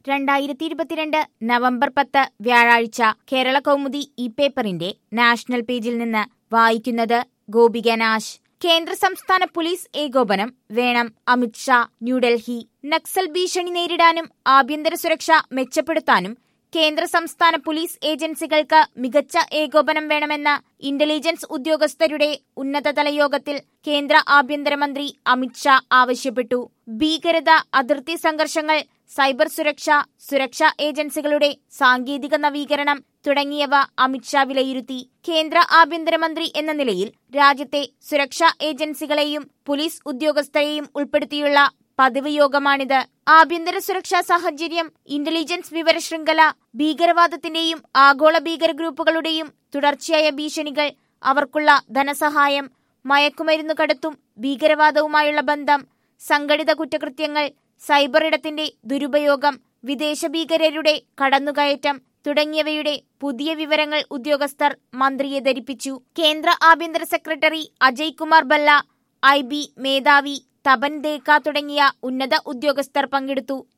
രണ്ടായിരത്തി ഇരുപത്തിരണ്ട് നവംബർ പത്ത് വ്യാഴാഴ്ച കേരള കൗമുദി ഇ പേപ്പറിന്റെ നാഷണൽ പേജിൽ നിന്ന് വായിക്കുന്നത് ഗോപിക നാശ് കേന്ദ്ര സംസ്ഥാന പോലീസ് ഏകോപനം വേണം അമിത്ഷാ ന്യൂഡൽഹി നക്സൽ ഭീഷണി നേരിടാനും ആഭ്യന്തര സുരക്ഷ മെച്ചപ്പെടുത്താനും കേന്ദ്ര സംസ്ഥാന പോലീസ് ഏജൻസികൾക്ക് മികച്ച ഏകോപനം വേണമെന്ന ഇന്റലിജൻസ് ഉദ്യോഗസ്ഥരുടെ ഉന്നതതല യോഗത്തിൽ കേന്ദ്ര ആഭ്യന്തരമന്ത്രി അമിത്ഷാ ആവശ്യപ്പെട്ടു ഭീകരത അതിർത്തി സംഘർഷങ്ങൾ സൈബർ സുരക്ഷ സുരക്ഷാ ഏജൻസികളുടെ സാങ്കേതിക നവീകരണം തുടങ്ങിയവ അമിത്ഷാ വിലയിരുത്തി കേന്ദ്ര ആഭ്യന്തരമന്ത്രി എന്ന നിലയിൽ രാജ്യത്തെ സുരക്ഷാ ഏജൻസികളെയും പോലീസ് ഉദ്യോഗസ്ഥരെയും ഉൾപ്പെടുത്തിയുള്ള പതിവ് യോഗമാണിത് ആഭ്യന്തര സുരക്ഷാ സാഹചര്യം ഇന്റലിജൻസ് വിവര ശൃംഖല ഭീകരവാദത്തിന്റെയും ആഗോള ഭീകര ഗ്രൂപ്പുകളുടെയും തുടർച്ചയായ ഭീഷണികൾ അവർക്കുള്ള ധനസഹായം മയക്കുമരുന്നു കടത്തും ഭീകരവാദവുമായുള്ള ബന്ധം സംഘടിത കുറ്റകൃത്യങ്ങൾ സൈബർ ഇടത്തിന്റെ ദുരുപയോഗം വിദേശ ഭീകരരുടെ കടന്നുകയറ്റം തുടങ്ങിയവയുടെ പുതിയ വിവരങ്ങൾ ഉദ്യോഗസ്ഥർ മന്ത്രിയെ ധരിപ്പിച്ചു കേന്ദ്ര ആഭ്യന്തര secretary Ajay Kumar Bhalla I B മേധാവി തപൻ ദേക്ക തുടങ്ങിയ ഉന്നത ഉദ്യോഗസ്ഥർ പങ്കെടുത്തു